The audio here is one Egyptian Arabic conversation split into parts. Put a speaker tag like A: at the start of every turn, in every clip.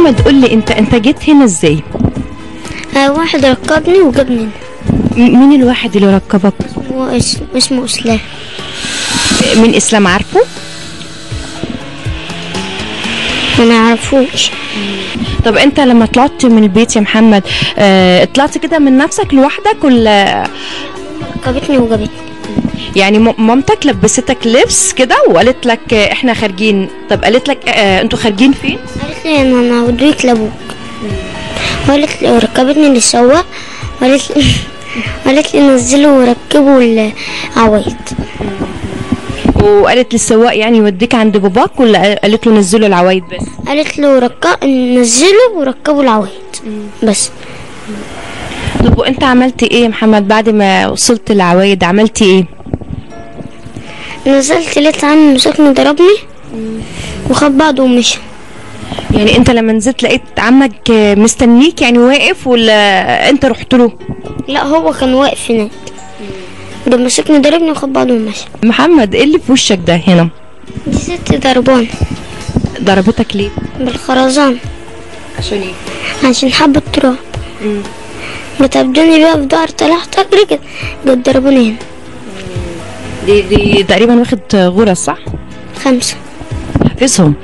A: محمد قول لي انت انت جيت هنا ازاي
B: آه واحد ركبني وجابني هنا
A: م- مين الواحد اللي ركبك
B: هو اسم اسمه اسلام
A: من اسلام عارفه
B: ما نعرفوش
A: طب انت لما طلعت من البيت يا محمد اه طلعت كده من نفسك لوحدك ولا
B: ركبتني وجابتني
A: يعني م- مامتك لبستك لبس كده وقالت لك اه، احنا خارجين طب قالت لك اه انتوا خارجين فين
B: قالت لي انا انا هوديك لابوك وقالت لي وركبتني للسواق وقالت لي قالت لي نزلوا وركبوا العوايد
A: وقالت للسواق يعني يوديك عند باباك ولا قالت له نزلوا العوايد بس
B: قالت له ركب نزلوا وركبوا العوايد بس
A: طب وانت عملت ايه يا محمد بعد ما وصلت العوايد عملتي ايه
B: نزلت لقيت عمي مسكني ضربني وخد بعضه ومشى
A: يعني انت لما نزلت لقيت عمك اه، مستنيك يعني واقف ولا انت رحت له
B: لا هو كان واقف هناك ده مسكني ضربني وخد بعضه ومشى
A: محمد ايه اللي في وشك ده هنا
B: دي ست ضربان
A: ضربتك ليه
B: بالخرزان
A: عشان ايه
B: عشان حبة تراب بتبدوني بقى في ظهر طلعت اجري كده جت ضربوني هنا
A: دي دي تقريبا واخد غرز صح
B: خمسة
A: حافظهم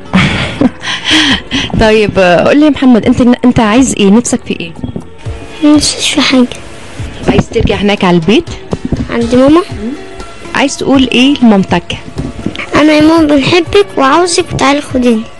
A: طيب اه، قول لي يا محمد انت انت عايز ايه نفسك في ايه
B: مش في حاجة
A: عايز ترجع هناك على البيت
B: عند ماما
A: عايز تقول ايه لمامتك
B: انا يا ماما بنحبك وعاوزك وتعالي خديني